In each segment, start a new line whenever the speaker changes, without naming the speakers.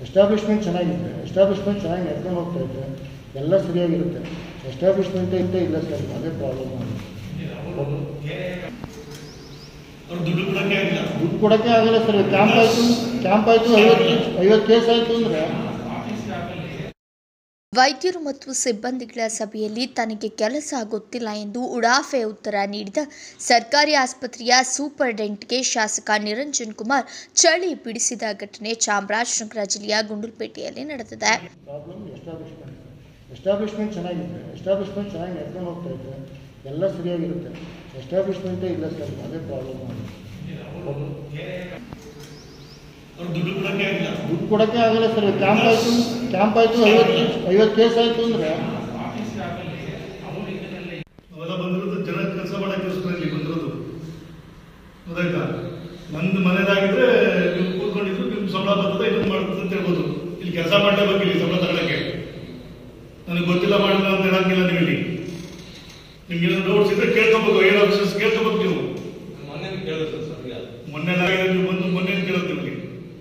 establishment ಚೆನ್ನಾಗಿದೆ establishment ಚೆನ್ನಾಗಿ ನಡ್ಕೊಂಡು ಹೋಗ್ತಾ ಇದೆ ಎಲ್ಲ ಸರಿಯಾಗಿರುತ್ತೆ ಎಸ್ಟಾಬ್ಲಿಷ್ಮೆಂಟ್ ಅಂತ ಇಲ್ಲ ಸರ್ ಅದೇ ಪ್ರಾಬ್ಲಮ್
ಅವ್ರು ದುಡ್ಡು ಕೊಡಕ್ಕೆ ಆಗಿಲ್ಲ
ದುಡ್ಡು ಕೊಡೋಕ್ಕೆ ಆಗಲ್ಲ ಸರ್ ಕ್ಯಾಂಪ್ ಆಯಿತು ಕ್ಯಾಂಪ್ ಆಯಿತು ಐವತ್ತು ಐವತ್ತು ಕೇಸ್ ಆಯಿತು ಅಂದರೆ
ವೈದ್ಯರು ಮತ್ತು ಸಿಬ್ಬಂದಿಗಳ ಸಭೆಯಲ್ಲಿ ತನಗೆ ಕೆಲಸ ಗೊತ್ತಿಲ್ಲ ಎಂದು ಉಡಾಫೆ ಉತ್ತರ ನೀಡಿದ ಸರ್ಕಾರಿ ಆಸ್ಪತ್ರೆಯ ಸೂಪರ್ಡೆಂಟ್ಗೆ ಶಾಸಕ ನಿರಂಜನ್ ಕುಮಾರ್ ಚಳಿ ಬಿಡಿಸಿದ ಘಟನೆ ಚಾಮರಾಜನಗರ ಜಿಲ್ಲೆಯ ಗುಂಡ್ಲುಪೇಟೆಯಲ್ಲಿ ನಡೆದಿದೆ
ಪ್ರಾಬ್ಲಮ್ ಎಸ್ಟಾಬ್ಲಿಷ್ಮೆಂಟ್ ಎಸ್ಟಾಬ್ಲಿಷ್ಮೆಂಟ್ ಚೆನ್ನಾಗಿದೆ ಎಸ್ಟಾಬ್ಲಿಷ್ಮೆಂಟ್ ಚೆನ್ನಾಗಿ ನಡ್ಕೊಂಡು ಹೋಗ್ತಾ ಇದೆ ಎಲ್ಲ ಸರಿಯಾಗಿರುತ್ತೆ ಎಸ್ಟಾಬ್ಲಿಷ್ಮೆಂಟೇ ಇಲ್ಲ ಸರ್ ಅದೇ ಪ್ರಾಬ್ಲಮ್
ಅವ್ರು ದುಡ್ಡು ಕೊಡಕ್ಕೆ ಆಗಿಲ್ಲ
ದುಡ್ಡು ಕೊಡೋಕ್ಕೆ ಆಗಲ್ಲ ಸರ್ ಕ್ಯಾಂಪ್ ಆಯಿತು ಕ್ಯಾಂಪ್ ಆಯಿತು ಐವತ್ತು ಐವತ್ತು ಕೇಸ್ ಆಯಿತು ಅಂದರೆ
ಅವೆಲ್ಲ ಬಂದಿರೋದು ಜನ ಕೆಲಸ ಮಾಡೋಕ್ಕೋಸ್ಕರ ಇಲ್ಲಿ ಬಂದಿರೋದು ಗೊತ್ತಾಯ್ತಾ ನಂದು ಮನೆದಾಗಿದ್ರೆ ನೀವು ಕೂತ್ಕೊಂಡಿದ್ರು ನಿಮ್ ಸಂಬಳ ಬರ್ತದೆ ಇದನ್ನು ಮಾಡ್ತದೆ ಅಂತ ಹೇಳ್ಬೋದು ಇಲ್ಲಿ ಕೆಲಸ ಮಾಡಲೇಬೇಕು ಇಲ್ಲಿ ಸಂಬಳ ತಗೊಳಕ್ಕೆ ನನಗೆ ಗೊತ್ತಿಲ್ಲ ಮಾಡಿಲ್ಲ ಅಂತ ಹೇಳಂಗಿಲ್ಲ ನೀವು ಇಲ್ಲಿ ನಿಮ್ಗೆ ಏನೋ ಡೌಟ್ಸ್ ಇದ್ರೆ ಕೇಳ್ಕೊಬೇಕು ಏನ್ ಆಫೀಸರ್ಸ್ ಕೇಳ್ಕೊಬೇಕು ನೀವು
ಮೊನ್ನೆ ಕೇಳಿದ್ರು ಸರ್ ಈಗ
ಮೊನ್ನೆ ಆಗಿದೆ ನೀವು ಬಂದು ಮೊನ್ನೆ ಕೇಳೋದು ನಿಮಗೆ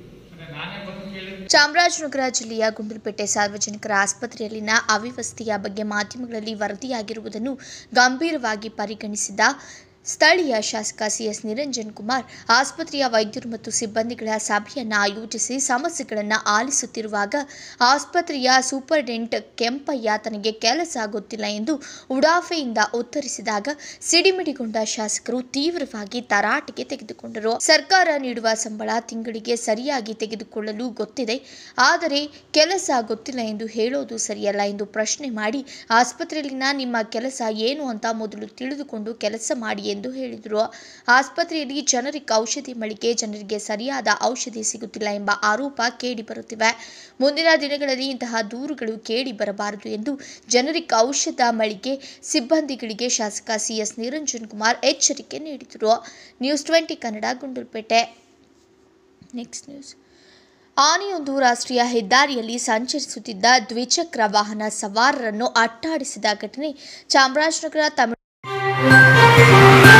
ಚಾಮರಾಜನಗರ ಜಿಲ್ಲೆಯ ಗುಂಡ್ಲುಪೇಟೆ ಸಾರ್ವಜನಿಕರ ಆಸ್ಪತ್ರೆಯಲ್ಲಿನ ಅವ್ಯವಸ್ಥೆಯ ಬಗ್ಗೆ ಮಾಧ್ಯಮಗಳಲ್ಲಿ ವರದಿಯಾಗಿರುವುದನ್ನು ಗಂಭೀರವಾಗಿ ಪರಿಗಣಿಸಿದ ಸ್ಥಳೀಯ ಶಾಸಕ ಸಿಎಸ್ ನಿರಂಜನ್ ಕುಮಾರ್ ಆಸ್ಪತ್ರೆಯ ವೈದ್ಯರು ಮತ್ತು ಸಿಬ್ಬಂದಿಗಳ ಸಭೆಯನ್ನು ಆಯೋಜಿಸಿ ಸಮಸ್ಯೆಗಳನ್ನು ಆಲಿಸುತ್ತಿರುವಾಗ ಆಸ್ಪತ್ರೆಯ ಸೂಪರ್ಡೆಂಟ್ ಕೆಂಪಯ್ಯ ತನಗೆ ಕೆಲಸ ಗೊತ್ತಿಲ್ಲ ಎಂದು ಉಡಾಫೆಯಿಂದ ಉತ್ತರಿಸಿದಾಗ ಸಿಡಿಮಿಡಿಗೊಂಡ ಶಾಸಕರು ತೀವ್ರವಾಗಿ ತರಾಟೆಗೆ ತೆಗೆದುಕೊಂಡರು ಸರ್ಕಾರ ನೀಡುವ ಸಂಬಳ ತಿಂಗಳಿಗೆ ಸರಿಯಾಗಿ ತೆಗೆದುಕೊಳ್ಳಲು ಗೊತ್ತಿದೆ ಆದರೆ ಕೆಲಸ ಗೊತ್ತಿಲ್ಲ ಎಂದು ಹೇಳೋದು ಸರಿಯಲ್ಲ ಎಂದು ಪ್ರಶ್ನೆ ಮಾಡಿ ಆಸ್ಪತ್ರೆಯಲ್ಲಿನ ನಿಮ್ಮ ಕೆಲಸ ಏನು ಅಂತ ಮೊದಲು ತಿಳಿದುಕೊಂಡು ಕೆಲಸ ಮಾಡಿ ಎಂದು ಹೇಳಿದರು ಆಸ್ಪತ್ರೆಯಲ್ಲಿ ಜನರಿಕ್ ಔಷಧಿ ಮಳಿಗೆ ಜನರಿಗೆ ಸರಿಯಾದ ಔಷಧಿ ಸಿಗುತ್ತಿಲ್ಲ ಎಂಬ ಆರೋಪ ಕೇಳಿ ಬರುತ್ತಿವೆ ಮುಂದಿನ ದಿನಗಳಲ್ಲಿ ಇಂತಹ ದೂರುಗಳು ಕೇಳಿ ಬರಬಾರದು ಎಂದು ಜನರಿಕ್ ಔಷಧ ಮಳಿಗೆ ಸಿಬ್ಬಂದಿಗಳಿಗೆ ಶಾಸಕ ಸಿಎಸ್ ನಿರಂಜನ್ ಕುಮಾರ್ ಎಚ್ಚರಿಕೆ ನೀಡಿದರು news twenty Kannada Gundlupet next news ಆನೆಯೊಂದು ರಾಷ್ಟ್ರೀಯ ಹೆದ್ದಾರಿಯಲ್ಲಿ ಸಂಚರಿಸುತ್ತಿದ್ದ ದ್ವಿಚಕ್ರ ವಾಹನ ಸವಾರರನ್ನು ಅಟ್ಟಾಡಿಸಿದ ಘಟನೆ ಚಾಮರಾಜನಗರ ತಮಿಳು